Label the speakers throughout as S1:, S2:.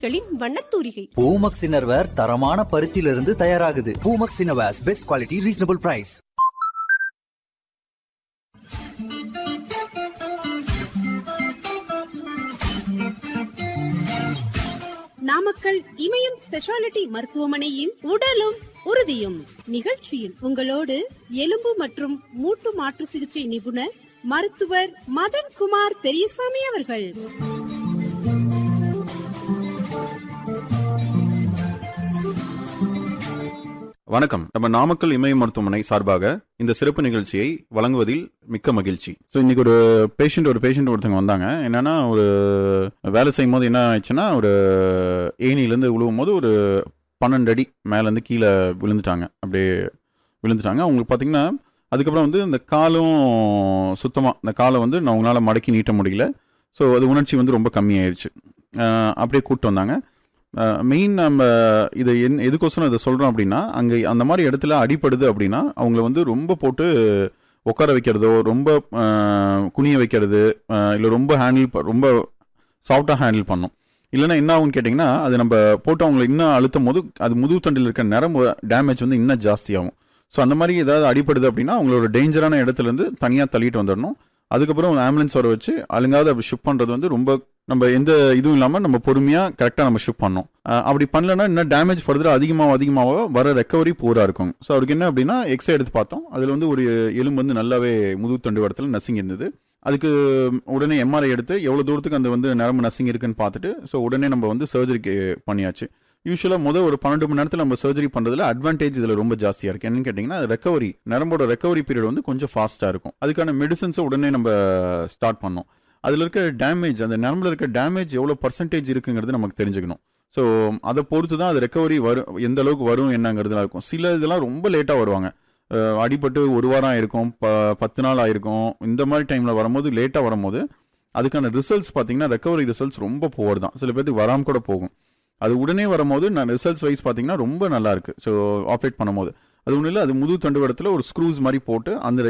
S1: களின் வண்ணத்தூரிகை
S2: பூமக்ஸ் இன்னர்வேர் தரமான பருத்தியிலிருந்து தயாராகுது Poomex innerwears best quality reasonable price
S3: Namakkal Imayam speciality மருத்துவமனையின் உடலும் உறுதியும் நிகழ்ச்சியில் உங்களோடு எலும்பு மற்றும் மூட்டு மாற்று சிகிச்சை நிபுணர் மருத்துவர் மதன் குமார் பெரியசாமி அவர்கள்
S4: வணக்கம் நம்ம நாமக்கல் இமய மருத்துவமனை சார்பாக இந்த சிறப்பு நிகழ்ச்சியை வழங்குவதில் மிக்க மகிழ்ச்சி ஸோ இன்னைக்கு ஒரு பேஷண்ட் ஒரு பேஷண்ட் ஒருத்தவங்க வந்தாங்க என்னன்னா ஒரு வேலை செய்யும் போது என்ன ஆயிடுச்சுன்னா ஒரு ஏனிலேருந்து விழுவும் போது ஒரு பன்னெண்டு அடி மேலேருந்து கீழே விழுந்துட்டாங்க அப்படியே விழுந்துட்டாங்க அவங்களுக்கு பார்த்தீங்கன்னா அதுக்கப்புறம் வந்து இந்த காலும் சுத்தமாக இந்த காலை வந்து நான் அவங்களால மடக்கி நீட்ட முடியல ஸோ அது உணர்ச்சி வந்து ரொம்ப கம்மியாயிருச்சு அஹ் அப்படியே கூப்பிட்டு வந்தாங்க மெயின் நம்ம இது என் எதுக்கோசரம் இதை சொல்கிறோம் அப்படின்னா அங்கே அந்த மாதிரி இடத்துல அடிப்படுது அப்படின்னா அவங்கள வந்து ரொம்ப போட்டு உட்கார வைக்கிறதோ ரொம்ப அஹ், குனிய வைக்கிறது இல்லை ரொம்ப ஹேண்டில் ரொம்ப சாஃப்டாக ஹேண்டில் பண்ணும் இல்லைன்னா என்ன ஆகும்னு கேட்டிங்கன்னா அது நம்ம போட்டு அவங்களை இன்னும் அழுத்தும் போது அது முதுகு தண்டில் இருக்க நரம்பு டேமேஜ் வந்து இன்னும் ஜாஸ்தியாகும் ஸோ அந்த மாதிரி ஏதாவது அடிப்படுது அப்படின்னா அவங்களோட டேஞ்சரான இடத்துலேருந்து தனியாக தள்ளிட்டு வந்துடணும் அதுக்கப்புறம் ஆம்புலன்ஸ் வர வச்சு அழுங்காத அப்படி ஷிஃப்ட் பண்ணுறது வந்து ரொம்ப நம்ம எந்த இதுவும் இல்லாமல் நம்ம பொறுமையாக கரெக்டாக நம்ம ஷிஃப்ட் பண்ணோம் அஹ் அப்படி பண்ணலன்னா இன்னும் டேமேஜ் ஃபர்தராக அதிகமாக அதிகமாக வர ரெக்கவரி பூரா இருக்கும் ஸோ அவருக்கு என்ன அப்படின்னா எக்ஸ்ரே எடுத்து பார்த்தோம் அதில் வந்து ஒரு எலும்பு வந்து நல்லாவே முதுகு தண்டு இடத்துல நசுங்கி இருந்தது அதுக்கு உடனே எம்ஆர்ஐ எடுத்து எவ்வளோ தூரத்துக்கு அந்த வந்து நரம்பு நசுங்கி இருக்குன்னு பார்த்துட்டு ஸோ உடனே நம்ம வந்து சர்ஜரிக்கு பண்ணியாச்சு யூஸ்வலாக முதல் ஒரு பன்னெண்டு மணி நேரத்தில் நம்ம சர்ஜரி பண்ணுறதுல அட்வான்டேஜ் இதில் ரொம்ப ஜாஸ்தியாக இருக்குது என்னன்னு கேட்டிங்கன்னா ரெக்கவரி நரம்போட ரெக்கவரி பீரியட் வந்து கொஞ்சம் ஃபாஸ்ட்டாக இருக்கும் அதுக்கான மெடிசன்ஸை உடனே நம்ம ஸ்டார்ட் பண்ணோம் அதில் இருக்க டேமேஜ் அந்த நரம்பில் இருக்க டேமேஜ் எவ்வளோ பர்சன்டேஜ் இருக்குங்கிறது நமக்கு தெரிஞ்சுக்கணும் ஸோ அதை பொறுத்து தான் அது ரெக்கவரி வரும் எந்த அளவுக்கு வரும் என்னங்கிறதுலாம் இருக்கும் சில இதெல்லாம் ரொம்ப லேட்டாக வருவாங்க அஹ் அடிபட்டு ஒரு வாரம் ஆயிருக்கும் ப பத்து நாள் ஆயிருக்கும் இந்த மாதிரி டைமில் வரும்போது லேட்டாக வரும்போது அதுக்கான ரிசல்ட்ஸ் பார்த்தீங்கன்னா ரெக்கவரி ரிசல்ட்ஸ் ரொம்ப புவர் தான் சில பேருக்கு வராமல் கூட போகும் அது உடனே வரும்போது நான் ரிசல்ட்ஸ் வைஸ் பார்த்தீங்கன்னா ரொம்ப நல்லா இருக்கு ஸோ ஆப்ரேட் பண்ணும்போது அது ஒன்றும் இல்லை அது முது தண்டுவடத்தில் ஒரு ஸ்க்ரூஸ் மாதிரி போட்டு அந்த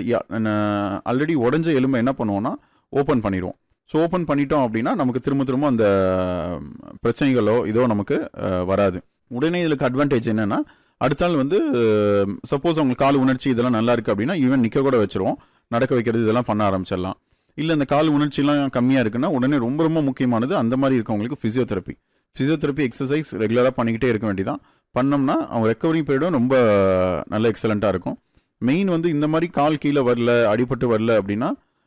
S4: ஆல்ரெடி உடஞ்ச எலும்பை என்ன பண்ணுவோம்னா ஓப்பன் பண்ணிடுவோம் ஸோ ஓப்பன் பண்ணிட்டோம் அப்படின்னா நமக்கு திரும்ப திரும்ப அந்த பிரச்சனைகளோ இதோ நமக்கு அஹ், வராது உடனே இதுக்கு அட்வான்டேஜ் என்னன்னா அடுத்த நாள் வந்து சப்போஸ் அவங்களுக்கு கால் உணர்ச்சி இதெல்லாம் நல்லா இருக்கு அப்படின்னா ஈவன் நிற்க கூட வச்சிருவோம் நடக்க வைக்கிறது இதெல்லாம் பண்ண ஆரம்பிச்சிடலாம் இல்லை அந்த கால் உணர்ச்சிலாம் கம்மியாக இருக்குன்னா உடனே ரொம்ப ரொம்ப முக்கியமானது அந்த மாதிரி இருக்கவங்களுக்கு ஃபிசியோதெரப்பி ஃபிசியோதெரப்பி எக்ஸசைஸ் ரெகுலராக பண்ணிக்கிட்டே இருக்க வேண்டியதான் பண்ணோம்னா அவங்க ரெக்கவரி பீரியடும் ரொம்ப நல்ல எக்ஸலண்ட்டாக இருக்கும் மெயின் வந்து இந்த மாதிரி கால் கீழே வரல அடிபட்டு வரல அப்படின்னா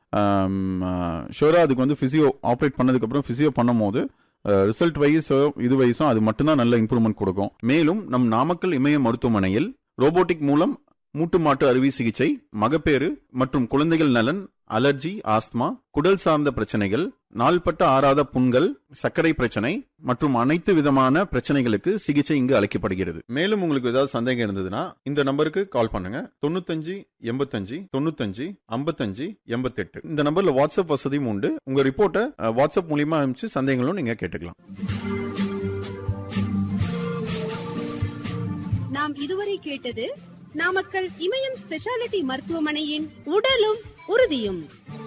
S4: ஷோராக அதுக்கு வந்து ஃபிசியோ ஆப்ரேட் பண்ணதுக்கப்புறம் ஃபிசியோ பண்ணும்போது ரிசல்ட் வைஸோ இது வைஸும் அது மட்டும்தான் நல்ல இம்ப்ரூவ்மெண்ட் கொடுக்கும் மேலும் நம் நாமக்கல் இமய மருத்துவமனையில் ரோபோட்டிக் மூலம் மூட்டு மாட்டு அறுவை சிகிச்சை மகப்பேறு மற்றும் குழந்தைகள் நலன் அலர்ஜி ஆஸ்துமா குடல் சார்ந்த பிரச்சனைகள் நாள்பட்ட ஆறாத புண்கள் சர்க்கரை பிரச்சனை மற்றும் அனைத்து விதமான பிரச்சனைகளுக்கு சிகிச்சை இங்கு அளிக்கப்படுகிறது மேலும் உங்களுக்கு ஏதாவது சந்தேகம் இருந்ததுன்னா இந்த நம்பருக்கு கால் பண்ணுங்க தொண்ணூத்தஞ்சு எண்பத்தஞ்சு தொண்ணூத்தஞ்சு ஐம்பத்தஞ்சு எண்பத்தெட்டு இந்த நம்பர்ல வாட்ஸ்அப் வசதியும் உண்டு உங்க ரிப்போர்ட்டை அஹ், வாட்ஸ்அப் மூலியமா அனுப்பிச்சு சந்தேகங்களும் நீங்க கேட்டுக்கலாம்
S3: நாம் இதுவரை கேட்டது நாமக்கல் இமயம் ஸ்பெஷாலிட்டி மருத்துவமனையின் உடலும் உறுதியும்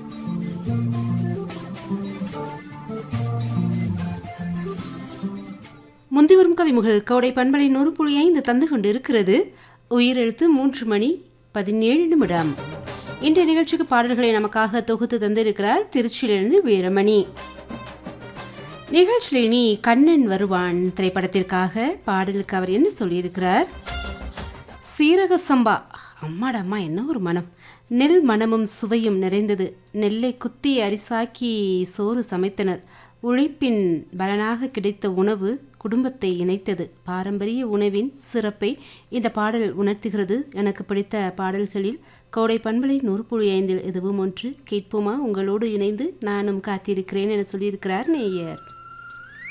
S5: முந்திவரும் கவிமுகள் கோடை பண்பலை நூறு புள்ளி ஐந்து தந்து கொண்டிருக்கிறது உயிரெழுத்து மூன்று மணி பதினேழு நிமிடம் இன்றைய நிகழ்ச்சிக்கு பாடல்களை நமக்காக தொகுத்து தந்திருக்கிறார் திருச்சியிலிருந்து வீரமணி நிகழ்ச்சியில் நீ கண்ணன் வருவான் திரைப்படத்திற்காக பாடலுக்கு அவர் என்ன சொல்லியிருக்கிறார் சீரக சம்பா அம்மாடம்மா என்ன ஒரு மனம் நெல் மனமும் சுவையும் நிறைந்தது நெல்லை குத்தி அரிசாக்கி சோறு சமைத்தனர் உழைப்பின் பலனாக கிடைத்த உணவு குடும்பத்தை இணைத்தது பாரம்பரிய உணவின் சிறப்பை இந்த பாடல் உணர்த்துகிறது எனக்கு பிடித்த பாடல்களில் கோடை பண்பலை நூறு புள்ளி ஐந்தில் இதுவும் ஒன்று கேட்போமா உங்களோடு இணைந்து நானும் காத்திருக்கிறேன் என சொல்லியிருக்கிறார் நேயர்